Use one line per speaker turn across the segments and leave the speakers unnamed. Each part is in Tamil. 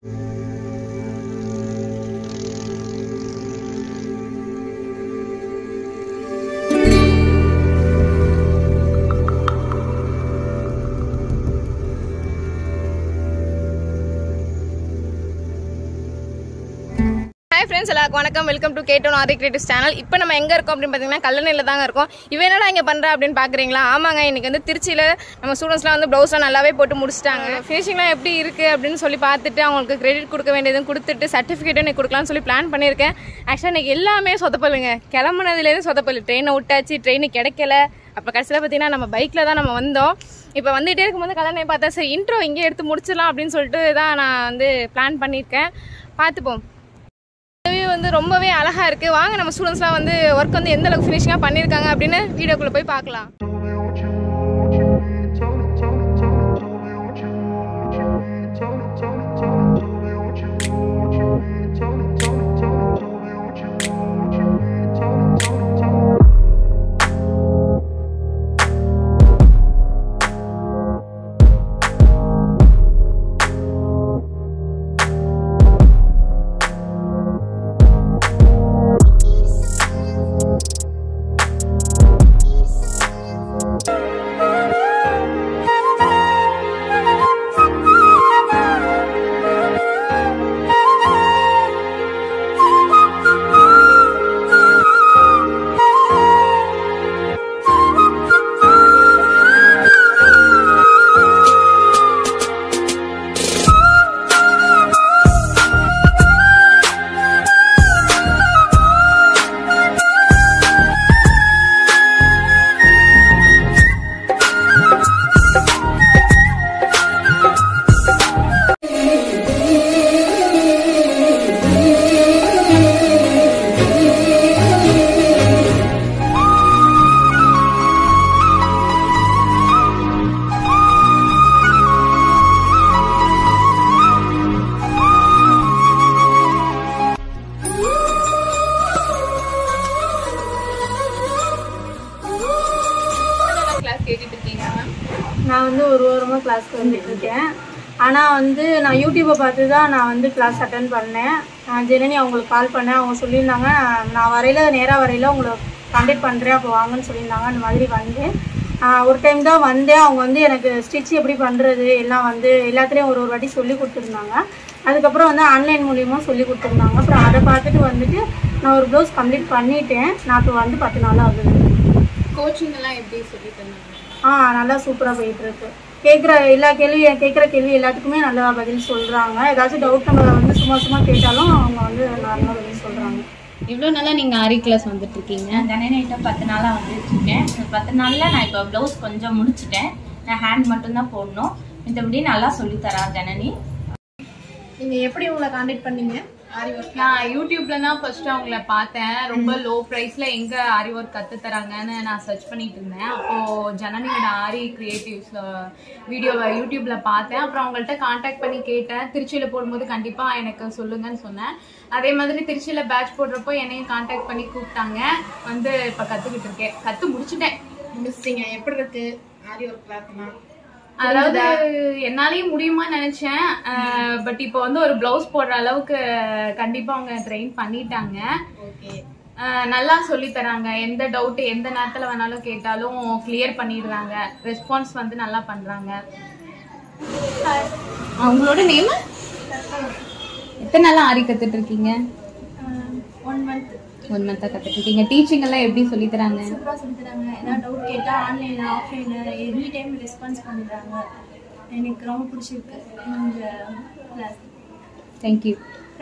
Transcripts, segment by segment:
ஹாய் ஃப்ரெண்ட்ஸ் எல்லாருக்கும் வணக்கம் வெல்கம் டு கேட்டோன் ஆரி கிரியேட்டிவ் சேனல் இப்போ நம்ம எங்கே இருக்கோம் அப்படின்னு பார்த்தீங்கன்னா கல்லணையில் தாங்க இருக்கோம் இவன் என்னடா இங்கே பண்ணுறா அப்படின்னு பார்க்குறீங்களா ஆமாங்க இன்னைக்கு வந்து திருச்சியில் நம்ம ஸ்டூடெண்ட்ஸ்லாம் வந்து ப்ளவுஸ்லாம் நல்லாவே போட்டு முடிச்சிட்டாங்க ஃபினிஷிங்லாம் எப்படி இருக்குது அப்படின்னு சொல்லி பார்த்துட்டு அவங்களுக்கு கிரெடிட் கொடுக்க வேண்டியதும் கொடுத்துட்டு சர்டிஃபிகேட்டும் எனக்கு கொடுக்கலாம்னு சொல்லி பிளான் பண்ணியிருக்கேன் ஆக்சுவலாக இன்னைக்கு எல்லாமே சொதப்பலுங்க கிளம்புனதுலேருந்து சொதப்பல் ட்ரெயினை விட்டாச்சு ட்ரெயின் கிடைக்கல அப்புறம் கடைசியில் பார்த்தீங்கன்னா நம்ம பைக்கில் தான் நம்ம வந்தோம் இப்போ வந்துகிட்டே இருக்கும்போது கல்லணை பார்த்தா சரி இன்ட்ரோ இங்கே எடுத்து முடிச்சிடலாம் அப்படின்னு சொல்லிட்டு தான் நான் வந்து பிளான் பண்ணியிருக்கேன் பார்த்துப்போம் இதுவே வந்து ரொம்பவே அழகா இருக்கு வாங்க நம்ம ஸ்டூடெண்ட்ஸ்லாம் வந்து ஒர்க் வந்து எந்த அளவுக்கு ஃபினிஷிங்காக பண்ணியிருக்காங்க அப்படின்னு வீடியோக்குள்ள போய் பார்க்கலாம் கிளாஸ் கேட்டுட்டு இருக்கீங்க மேம்
நான் வந்து ஒரு வாரமாக கிளாஸ்க்கு வந்துட்டு இருக்கேன் ஆனால் வந்து நான் யூடியூப்பை பார்த்து தான் நான் வந்து கிளாஸ் அட்டன் பண்ணேன் நான் ஜெனனி அவங்களுக்கு கால் பண்ணேன் அவங்க சொல்லியிருந்தாங்க நான் வரையில நேராக வரையில உங்களை கான்டாக்ட் பண்ணுறேன் அப்போ வாங்கன்னு சொல்லியிருந்தாங்க அந்த மாதிரி வந்தேன் ஆஹ் ஒரு டைம் தான் வந்தேன் அவங்க வந்து எனக்கு ஸ்டிச் எப்படி பண்ணுறது எல்லாம் வந்து எல்லாத்துலேயும் ஒரு ஒரு வாட்டி சொல்லி கொடுத்துருந்தாங்க அதுக்கப்புறம் வந்து ஆன்லைன் மூலியமாக சொல்லி கொடுத்துருந்தாங்க அப்புறம் அதை பார்த்துட்டு வந்துட்டு நான் ஒரு ப்ளவுஸ் கம்ப்ளீட் பண்ணிட்டேன் நான் இப்போ வந்து பத்து நாளாக ஆகுது
கோச்சிங் எல்லாம் எப்படி சொல்லி தந்தாங்க
ஆ நல்லா சூப்பராக போயிட்டு இருக்கு கேட்குற எல்லா கேள்வி கேட்குற கேள்வி எல்லாத்துக்குமே நல்லா பதில் சொல்கிறாங்க ஏதாச்சும் டவுட் நம்ம வந்து சும்மா சும்மா கேட்டாலும் அவங்க வந்து நார்மலாக பதில் சொல்கிறாங்க
இவ்வளோ நாளா நீங்க ஆரி கிளாஸ் வந்துட்டு இருக்கீங்க
நான் ஜனநேட்ட பத்து நாளாக வந்துட்டு இருக்கேன் இந்த பத்து நாளில் நான் இப்போ ப்ளவுஸ் கொஞ்சம் முடிச்சிட்டேன் நான் ஹேண்ட் மட்டும்தான் போடணும் மத்தபடி நல்லா சொல்லித்தரா ஜனனி
நீங்க எப்படி உங்களை கான்டாக்ட் பண்ணீங்க ஆரி ஒர்க்
நான் யூடியூப்ல தான் ஃபர்ஸ்ட் அவங்கள பார்த்தேன் ரொம்ப லோ பிரைஸ்ல எங்க ஆரி ஒர்க் கத்து தராங்கன்னு நான் சர்ச் பண்ணிட்டு இருந்தேன் அப்போ ஜனனியோட ஆரி கிரியேட்டிவ்ஸ் வீடியோவை யூடியூப்ல பார்த்தேன் அப்புறம் அவங்கள்ட்ட காண்டாக்ட் பண்ணி கேட்டேன் திருச்சியில போடும்போது கண்டிப்பா எனக்கு சொல்லுங்கன்னு சொன்னேன் அதே மாதிரி திருச்சியில பேட்ச் போடுறப்போ என்னையும் காண்டாக்ட் பண்ணி கூப்பிட்டாங்க வந்து இப்ப கத்துக்கிட்டு இருக்கேன் கத்து முடிச்சிட்டேன்
முடிச்சிட்டீங்க எப்படி இருக்கு ஆரி ஒர்க் கிளாஸ்னா
அதாவது என்னாலயும் முடியுமான்னு நினைச்சேன் பட் இப்போ வந்து ஒரு பிளவுஸ் போடுற அளவுக்கு கண்டிப்பா அவங்க ட்ரெயின் பண்ணிட்டாங்க
ஓகே
அஹ் நல்லா சொல்லி தராங்க எந்த டவுட் எந்த நேரத்துல வேணாலும் கேட்டாலும் கிளியர் பண்ணிடுறாங்க ரெஸ்பான்ஸ் வந்து நல்லா பண்றாங்க அவங்களோட நேம் எத்தனை நாளா ஆரி கத்துட்டு இருக்கீங்க
ஒன் மந்த்
ஒன் மந்தா கத்துட்டு இருக்கீங்க டீச்சிங் எல்லாம் எப்படி சொல்லி தராங்க
சூப்பராக சொல்லித்தராங்க ஏதாவது டவுட் கேட்டால் ஆன்லைனில் ஆஃப்லைனில் எனி டைம் ரெஸ்பான்ஸ் பண்ணிடுறாங்க எனக்கு ரொம்ப பிடிச்சிருக்கு இந்த கிளாஸ்
தேங்க்யூ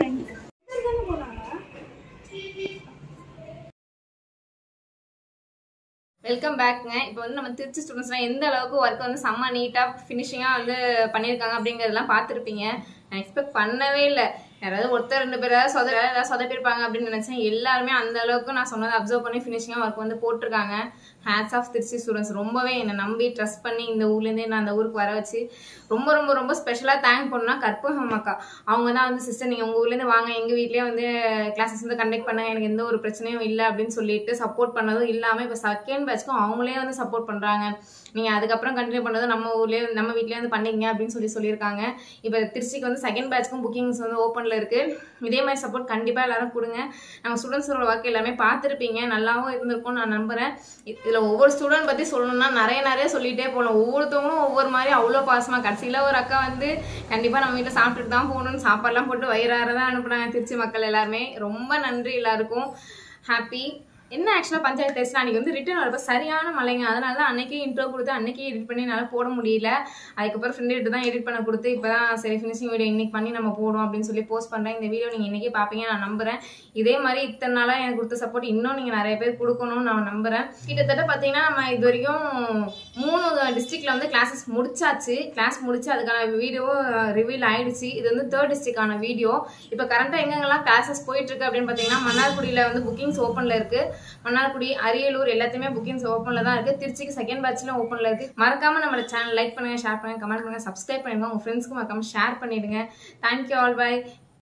வெல்கம் பேக்ங்க இப்போ வந்து நம்ம திருச்சி ஸ்டூடெண்ட்ஸ்லாம் எந்த அளவுக்கு ஒர்க் வந்து செம்ம நீட்டாக ஃபினிஷிங்காக வந்து பண்ணியிருக்காங்க அப்படிங்கிறதெல்லாம் பார்த்துருப்பீங்க நான் எக்ஸ்பெக்ட் பண்ணவே இல்லை யாராவது ஒருத்தர் ரெண்டு பேராவது சொத ஏதாவது சொதப்பிருப்பாங்க அப்படின்னு நினைச்சேன் எல்லாருமே அந்த அளவுக்கு நான் சொன்னதை அப்சர்வ் பண்ணி ஃபினிஷிங்காக ஒர்க் வந்து போட்டிருக்காங்க ஹேட்ஸ் ஆஃப் திருச்சி ஸ்டூடெண்ட்ஸ் ரொம்பவே என்னை நம்பி ட்ரஸ்ட் பண்ணி இந்த ஊர்லேருந்தே நான் அந்த ஊருக்கு வர வச்சு ரொம்ப ரொம்ப ரொம்ப ஸ்பெஷலாக தேங்க் பண்ணா கற்பகம் அக்கா அவங்க தான் வந்து சிஸ்டர் நீங்கள் உங்கள் ஊர்லேருந்து வாங்க எங்கள் வீட்லேயே வந்து கிளாஸஸ் வந்து கண்டக்ட் பண்ண எனக்கு எந்த ஒரு பிரச்சனையும் இல்லை அப்படின்னு சொல்லிட்டு சப்போர்ட் பண்ணதும் இல்லாமல் இப்போ செகண்ட் பேட்ச்க்கும் அவங்களே வந்து சப்போர்ட் பண்ணுறாங்க நீங்கள் அதுக்கப்புறம் கண்டினியூ பண்ணதும் நம்ம ஊர்லேயே நம்ம வீட்லேயே வந்து பண்ணிங்க அப்படின்னு சொல்லி சொல்லியிருக்காங்க இப்போ திருச்சிக்கு வந்து செகண்ட் பேட்ச்க்கும் புக்கிங்ஸ் வந்து ஓப்பனில் இருக்குது இதே மாதிரி சப்போர்ட் கண்டிப்பாக எல்லாரும் கொடுங்க நம்ம ஸ்டூடெண்ட்ஸோட ஒர்க் எல்லாமே பார்த்துருப்பீங்க நல்லாவும் இருந்திருக்கும் நான் நம்புகிறேன் இதில் ஒவ்வொரு ஸ்டூடெண்ட் பற்றி சொல்லணும்னா நிறைய நிறைய சொல்லிகிட்டே போகலாம் ஒவ்வொருத்தவங்களும் ஒவ்வொரு மாதிரி அவ்வளோ பாசமாக கடைசியில் ஒரு அக்கா வந்து கண்டிப்பாக நம்ம வீட்டில் சாப்பிட்டுட்டு தான் போகணும்னு சாப்பாடுலாம் போட்டு வயிறார தான் அனுப்புனாங்க திருச்சி மக்கள் எல்லாருமே ரொம்ப நன்றி எல்லாருக்கும் ஹாப்பி என்ன ஆக்சுவலாக பஞ்சாயத்து டெஸ்ட் அன்றைக்கி வந்து ரிட்டர்ன் வரப்போ சரியான மலைங்க அதனால தான் அன்னைக்கே இன்ட்ரோ கொடுத்து அன்னைக்கே எடிட் பண்ணி என்னால் போட முடியல அதுக்கப்புறம் ஃப்ரெண்டு கிட்ட தான் எடிட் பண்ண கொடுத்து இப்போ தான் சரி ஃபினிஷிங் வீடியோ இன்னைக்கு பண்ணி நம்ம போடுவோம் அப்படின்னு சொல்லி போஸ்ட் பண்ணுறேன் இந்த வீடியோ நீங்கள் இன்றைக்கே பார்ப்பீங்க நான் நம்புறேன் இதே மாதிரி இத்தனை நாளாக எனக்கு கொடுத்த சப்போர்ட் இன்னும் நீங்கள் நிறைய பேர் கொடுக்கணும்னு நான் நம்புறேன் கிட்டத்தட்ட பார்த்தீங்கன்னா நம்ம இது வரைக்கும் மூணு டிஸ்ட்ரிக்ட்ல வந்து கிளாஸஸ் முடிச்சாச்சு கிளாஸ் முடிச்சு அதுக்கான வீடியோ ரிவீல் ஆயிடுச்சு இது வந்து தேர்ட் டிஸ்ட்ரிக்டான வீடியோ இப்போ கரண்ட்டாக எங்கெங்கெல்லாம் கிளாஸஸ் போயிட்டு இருக்கு அப்படின்னு பார்த்தீங்கன்னா மன்னார்குடியில் வந்து புக்கிங்ஸ் ஓப்பனில் இருக்கு மன்னார்குடி அரியலூர் எல்லாத்தையுமே புக்கிங்ஸ் ஓப்பனில் தான் இருக்கு திருச்சிக்கு செகண்ட் பேட்ச்ல ஓப்பனில் இருக்கு மறக்காம நம்ம சேனல் லைக் பண்ணுங்க ஷேர் பண்ணுங்க கமெண்ட் பண்ணுங்க சப்ஸ்கிரைப் பண்ணுங்க உங்க ஃப்ரெண்ட்ஸ்க்கு மறக்காம ஷேர் பண்ணிடுங்க தேங்க்யூ ஆல் பை